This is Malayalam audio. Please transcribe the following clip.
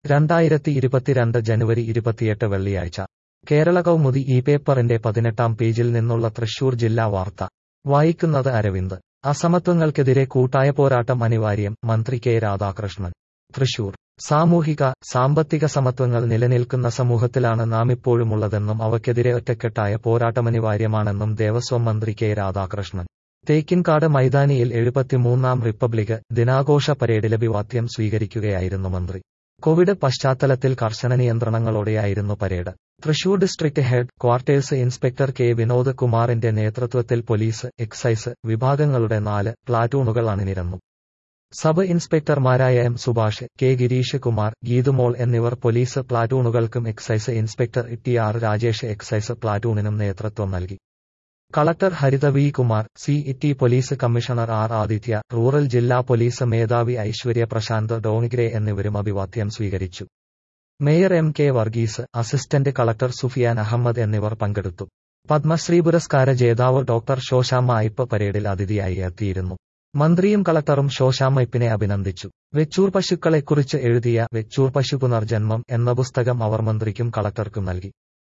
രണ്ടായിരത്തി ഇരുപത്തിരണ്ട് ജനുവരി ഇരുപത്തിയെട്ട് വെള്ളിയാഴ്ച കേരള കൗമുദി ഈ പേപ്പറിന്റെ പതിനെട്ടാം പേജിൽ നിന്നുള്ള തൃശൂർ ജില്ലാ വാർത്ത വായിക്കുന്നത് അരവിന്ദ് അസമത്വങ്ങൾക്കെതിരെ കൂട്ടായ പോരാട്ടം അനിവാര്യം മന്ത്രി കെ രാധാകൃഷ്ണൻ തൃശൂർ സാമൂഹിക സാമ്പത്തിക സമത്വങ്ങൾ നിലനിൽക്കുന്ന സമൂഹത്തിലാണ് നാമിപ്പോഴുമുള്ളതെന്നും അവയ്ക്കെതിരെ ഒറ്റക്കെട്ടായ പോരാട്ടമനിവാര്യമാണെന്നും ദേവസ്വം മന്ത്രി കെ രാധാകൃഷ്ണൻ തേക്കിൻകാട് മൈതാനിയിൽ എഴുപത്തിമൂന്നാം റിപ്പബ്ലിക് ദിനാഘോഷ പരേഡിൽ അഭിവാദ്യം സ്വീകരിക്കുകയായിരുന്നു മന്ത്രി കോവിഡ് പശ്ചാത്തലത്തിൽ കർശന നിയന്ത്രണങ്ങളോടെയായിരുന്നു parade Thrissur district headquarters inspector K Vinod കുമാറിന്റെ നേതൃത്വത്തിൽ പോലീസ് എക്സൈസ് വിഭാഗങ്ങളുടെ നാല് പ്ലാറ്റൂണുകൾ അണിനിരന്നു സബ് ഇൻസ്പെക്ടർമാരായ എം സുഭാഷ് കെ ഗിരീഷ് കുമാർ ഗീതുമോൾ എന്നിവർ പോലീസ് പ്ലാറ്റൂണുകൾക്കും excise inspector T R Rajesh excise പ്ലാറ്റൂണിനും നേതൃത്വം നൽകി collector Haritha V Kumar C T police commissioner R Aditya rural ജില്ലാ പോലീസ് മേധാവി ഐശ്വര്യ പ്രശാന്ത് ഡോണിഗ്രെ എന്നിവരും അഭിവാദ്യം സ്വീകരിച്ചു mayor M K Varghese assistant collector Sufiyan Ahmed എന്നിവർ പങ്കെടുത്തു പത്മശ്രീ പുരസ്കാര ജേതാവ് ഡോക്ടർ ശോശാമ്മ അയ്പ് പരേഡിൽ അതിഥിയായി എത്തിയിരുന്നു മന്ത്രിയും കളക്ടറും ശോശാമ്മയ്പിനെ അഭിനന്ദിച്ചു വെച്ചൂർ പശുക്കളെക്കുറിച്ച് എഴുതിയ വെച്ചൂർ പശു പുനർജന്മം എന്ന പുസ്തകം അവർ മന്ത്രിക്കും കളക്ടർക്കും നൽകി